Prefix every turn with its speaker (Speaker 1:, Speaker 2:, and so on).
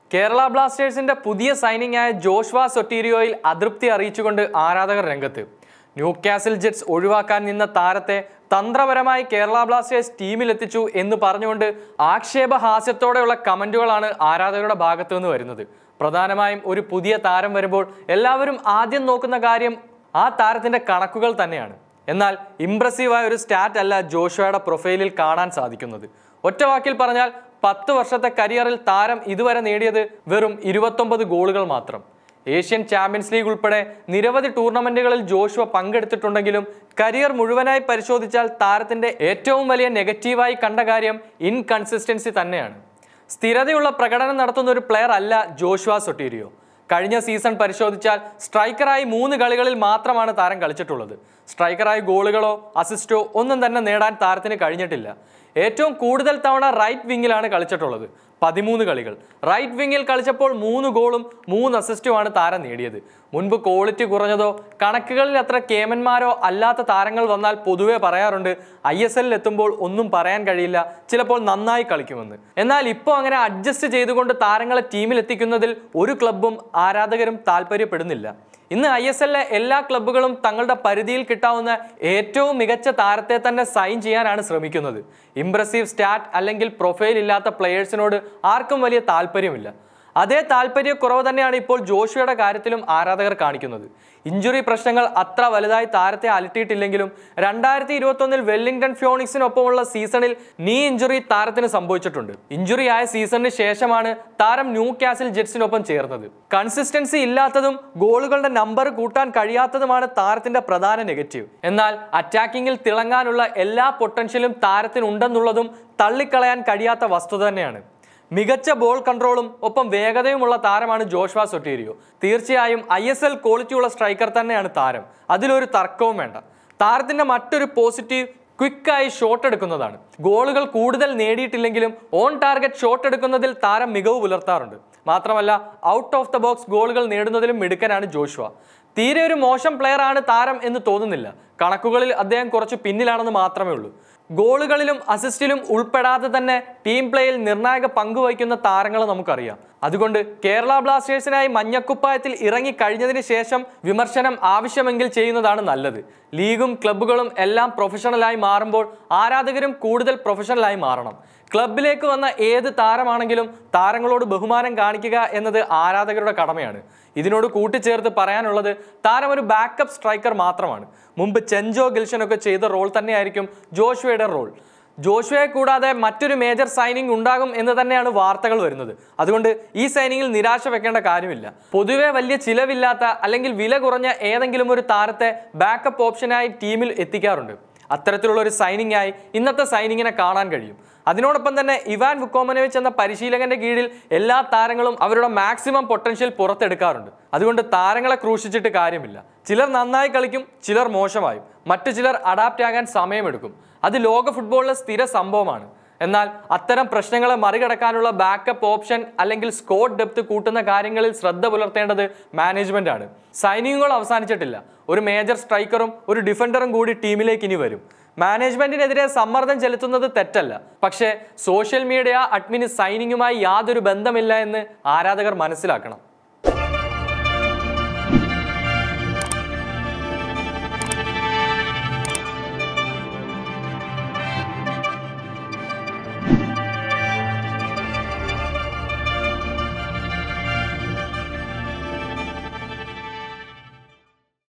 Speaker 1: കേരള ബ്ലാസ്റ്റേഴ്സിന്റെ പുതിയ സൈനിങ് ആയ ജോഷ്വ സൊട്ടീരിയോയിൽ അതൃപ്തി അറിയിച്ചുകൊണ്ട് ആരാധകർ രംഗത്ത് ന്യൂ കാസിൽ ജെറ്റ്സ് ഒഴിവാക്കാൻ നിന്ന താരത്തെ തന്ത്രപരമായി കേരള ബ്ലാസ്റ്റേഴ്സ് ടീമിലെത്തിച്ചു എന്ന് പറഞ്ഞുകൊണ്ട് ആക്ഷേപഹാസ്യത്തോടെയുള്ള കമന്റുകളാണ് ആരാധകരുടെ ഭാഗത്തു നിന്ന് വരുന്നത് പ്രധാനമായും ഒരു പുതിയ താരം വരുമ്പോൾ എല്ലാവരും ആദ്യം നോക്കുന്ന കാര്യം ആ താരത്തിന്റെ കണക്കുകൾ തന്നെയാണ് എന്നാൽ ഇംപ്രസീവായ ഒരു സ്റ്റാറ്റ് അല്ല ജോഷുവയുടെ പ്രൊഫൈലിൽ കാണാൻ സാധിക്കുന്നത് ഒറ്റ വാക്കിൽ പറഞ്ഞാൽ പത്ത് വർഷത്തെ കരിയറിൽ താരം ഇതുവരെ നേടിയത് വെറും ഇരുപത്തൊമ്പത് ഗോളുകൾ മാത്രം ഏഷ്യൻ ചാമ്പ്യൻസ് ലീഗ് ഉൾപ്പെടെ നിരവധി ടൂർണമെന്റുകളിൽ ജോഷുവ പങ്കെടുത്തിട്ടുണ്ടെങ്കിലും കരിയർ മുഴുവനായി പരിശോധിച്ചാൽ താരത്തിന്റെ ഏറ്റവും വലിയ നെഗറ്റീവായി കണ്ട കാര്യം ഇൻകൺസിസ്റ്റൻസി തന്നെയാണ് സ്ഥിരതയുള്ള പ്രകടനം നടത്തുന്ന ഒരു പ്ലെയർ അല്ല ജോഷുവ സൊട്ടീരിയോ കഴിഞ്ഞ സീസൺ പരിശോധിച്ചാൽ സ്ട്രൈക്കറായി മൂന്ന് കളികളിൽ മാത്രമാണ് താരം കളിച്ചിട്ടുള്ളത് സ്ട്രൈക്കറായി ഗോളുകളോ അസിസ്റ്റോ ഒന്നും തന്നെ നേടാൻ താരത്തിന് കഴിഞ്ഞിട്ടില്ല ഏറ്റവും കൂടുതൽ തവണ റൈറ്റ് വിങ്ങിലാണ് കളിച്ചിട്ടുള്ളത് പതിമൂന്ന് കളികൾ റൈറ്റ് വിങ്ങിൽ കളിച്ചപ്പോൾ മൂന്ന് ഗോളും മൂന്ന് അസിസ്റ്റുമാണ് താരം നേടിയത് മുൻപ് ക്വാളിറ്റി കുറഞ്ഞതോ കണക്കുകളിൽ അത്ര കേമന്മാരോ അല്ലാത്ത താരങ്ങൾ വന്നാൽ പൊതുവെ പറയാറുണ്ട് ഐ എസ് എല്ലിൽ എത്തുമ്പോൾ ഒന്നും പറയാൻ കഴിയില്ല ചിലപ്പോൾ നന്നായി കളിക്കുമെന്ന് എന്നാൽ ഇപ്പോൾ അങ്ങനെ അഡ്ജസ്റ്റ് ചെയ്തുകൊണ്ട് താരങ്ങളെ ടീമിൽ എത്തിക്കുന്നതിൽ ഒരു ക്ലബും ആരാധകരും താല്പര്യപ്പെടുന്നില്ല ഇന്ന് ഐ എസ് എല്ലിലെ എല്ലാ ക്ലബ്ബുകളും തങ്ങളുടെ പരിധിയിൽ കിട്ടാവുന്ന ഏറ്റവും മികച്ച താരത്തെ തന്നെ സൈൻ ചെയ്യാനാണ് ശ്രമിക്കുന്നത് ഇംപ്രസീവ് സ്റ്റാറ്റ് അല്ലെങ്കിൽ പ്രൊഫൈൽ ഇല്ലാത്ത പ്ലെയേഴ്സിനോട് ആർക്കും വലിയ താല്പര്യമില്ല അതേ താല്പര്യക്കുറവ് തന്നെയാണ് ഇപ്പോൾ ജോഷുവയുടെ കാര്യത്തിലും ആരാധകർ കാണിക്കുന്നത് ഇഞ്ചുറി പ്രശ്നങ്ങൾ അത്ര വലുതായി താരത്തെ അലട്ടിയിട്ടില്ലെങ്കിലും രണ്ടായിരത്തി ഇരുപത്തൊന്നിൽ വെല്ലിംഗ്ടൺ ഫ്യോണിക്സിനൊപ്പമുള്ള സീസണിൽ നീ ഇഞ്ചുറി താരത്തിന് സംഭവിച്ചിട്ടുണ്ട് ഇഞ്ചുറി ആയ സീസണിന് ശേഷമാണ് താരം ന്യൂ കാസിൽ ജെറ്റ്സിനൊപ്പം ചേർന്നത് കൺസിസ്റ്റൻസി ഇല്ലാത്തതും ഗോളുകളുടെ നമ്പർ കൂട്ടാൻ കഴിയാത്തതുമാണ് താരത്തിന്റെ പ്രധാന നെഗറ്റീവ് എന്നാൽ അറ്റാക്കിങ്ങിൽ തിളങ്ങാനുള്ള എല്ലാ പൊട്ടൻഷ്യലും താരത്തിനുണ്ടെന്നുള്ളതും തള്ളിക്കളയാൻ കഴിയാത്ത വസ്തുത തന്നെയാണ് മികച്ച ബോൾ കൺട്രോളും ഒപ്പം വേഗതയുമുള്ള താരമാണ് ജോഷ്വ സൊട്ടീരിയോ തീർച്ചയായും ഐ എസ് എൽ ക്വാളിറ്റിയുള്ള സ്ട്രൈക്കർ തന്നെയാണ് താരം അതിലൊരു തർക്കവും വേണ്ട താരത്തിന്റെ മറ്റൊരു പോസിറ്റീവ് ക്വിക്കായി ഷോട്ട് എടുക്കുന്നതാണ് ഗോളുകൾ കൂടുതൽ നേടിയിട്ടില്ലെങ്കിലും ഓൺ ടാർഗറ്റ് ഷോട്ട് എടുക്കുന്നതിൽ താരം മികവ് പുലർത്താറുണ്ട് മാത്രമല്ല ഔട്ട് ഓഫ് ദ ബോക്സ് ഗോളുകൾ നേടുന്നതിലും മിടുക്കനാണ് ജോഷ്വ തീരെ ഒരു മോശം പ്ലെയർ ആണ് താരം എന്ന് തോന്നുന്നില്ല കണക്കുകളിൽ അദ്ദേഹം കുറച്ച് പിന്നിലാണെന്ന് മാത്രമേ ഉള്ളൂ ഗോളുകളിലും അസിസ്റ്റിലും ഉൾപ്പെടാതെ തന്നെ ടീം പ്ലേയിൽ നിർണായക പങ്ക് വഹിക്കുന്ന താരങ്ങൾ നമുക്കറിയാം അതുകൊണ്ട് കേരള ബ്ലാസ്റ്റേഴ്സിനായി മഞ്ഞക്കുപ്പായത്തിൽ ഇറങ്ങി കഴിഞ്ഞതിന് ശേഷം വിമർശനം ആവശ്യമെങ്കിൽ ചെയ്യുന്നതാണ് നല്ലത് ലീഗും ക്ലബ്ബുകളും എല്ലാം പ്രൊഫഷണലായി മാറുമ്പോൾ ആരാധകരും കൂടുതൽ പ്രൊഫഷണലായി മാറണം ക്ലബിലേക്ക് വന്ന ഏത് താരമാണെങ്കിലും താരങ്ങളോട് ബഹുമാനം കാണിക്കുക എന്നത് ആരാധകരുടെ കടമയാണ് ഇതിനോട് കൂട്ടിച്ചേർത്ത് പറയാനുള്ളത് താരം ഒരു ബാക്കപ്പ് സ്ട്രൈക്കർ മാത്രമാണ് മുമ്പ് ചെഞ്ചോ ഗിൽഷനൊക്കെ ചെയ്ത റോൾ തന്നെയായിരിക്കും ജോഷുവയുടെ റോൾ ജോഷുവയെ കൂടാതെ മറ്റൊരു മേജർ സൈനിങ് ഉണ്ടാകും എന്ന് തന്നെയാണ് വാർത്തകൾ വരുന്നത് അതുകൊണ്ട് ഈ സൈനിങ്ങിൽ നിരാശ വെക്കേണ്ട കാര്യമില്ല പൊതുവെ വലിയ ചിലവില്ലാത്ത അല്ലെങ്കിൽ വില കുറഞ്ഞ ഏതെങ്കിലും ഒരു താരത്തെ ബാക്കപ്പ് ഓപ്ഷനായി ടീമിൽ എത്തിക്കാറുണ്ട് അത്തരത്തിലുള്ള ഒരു സൈനിങ് ആയി ഇന്നത്തെ സൈനിങ്ങിനെ കാണാൻ കഴിയും അതിനോടൊപ്പം തന്നെ ഇവാൻ വുക്കോമനോവിച്ച് എന്ന പരിശീലകന്റെ കീഴിൽ എല്ലാ താരങ്ങളും അവരുടെ മാക്സിമം പൊട്ടൻഷ്യൽ പുറത്തെടുക്കാറുണ്ട് അതുകൊണ്ട് താരങ്ങളെ ക്രൂശിച്ചിട്ട് കാര്യമില്ല ചിലർ നന്നായി കളിക്കും ചിലർ മോശമായും മറ്റു ചിലർ അഡാപ്റ്റ് ആകാൻ സമയമെടുക്കും അത് ലോക ഫുട്ബോളിലെ സ്ഥിര സംഭവമാണ് എന്നാൽ അത്തരം പ്രശ്നങ്ങളെ മറികടക്കാനുള്ള ബാക്കപ്പ് ഓപ്ഷൻ അല്ലെങ്കിൽ സ്കോഡ് ഡെപ്ത് കൂട്ടുന്ന കാര്യങ്ങളിൽ ശ്രദ്ധ പുലർത്തേണ്ടത് മാനേജ്മെന്റ് ആണ് സൈനിങ്ങുകൾ അവസാനിച്ചിട്ടില്ല ഒരു മേജർ സ്ട്രൈക്കറും ഒരു ഡിഫൻഡറും കൂടി ടീമിലേക്ക് ഇനി വരും മാനേജ്മെന്റിനെതിരെ സമ്മർദ്ദം ചെലുത്തുന്നത് തെറ്റല്ല പക്ഷേ സോഷ്യൽ മീഡിയ അഡ്മിന് സൈനിങ്ങുമായി യാതൊരു ബന്ധമില്ല എന്ന് ആരാധകർ മനസ്സിലാക്കണം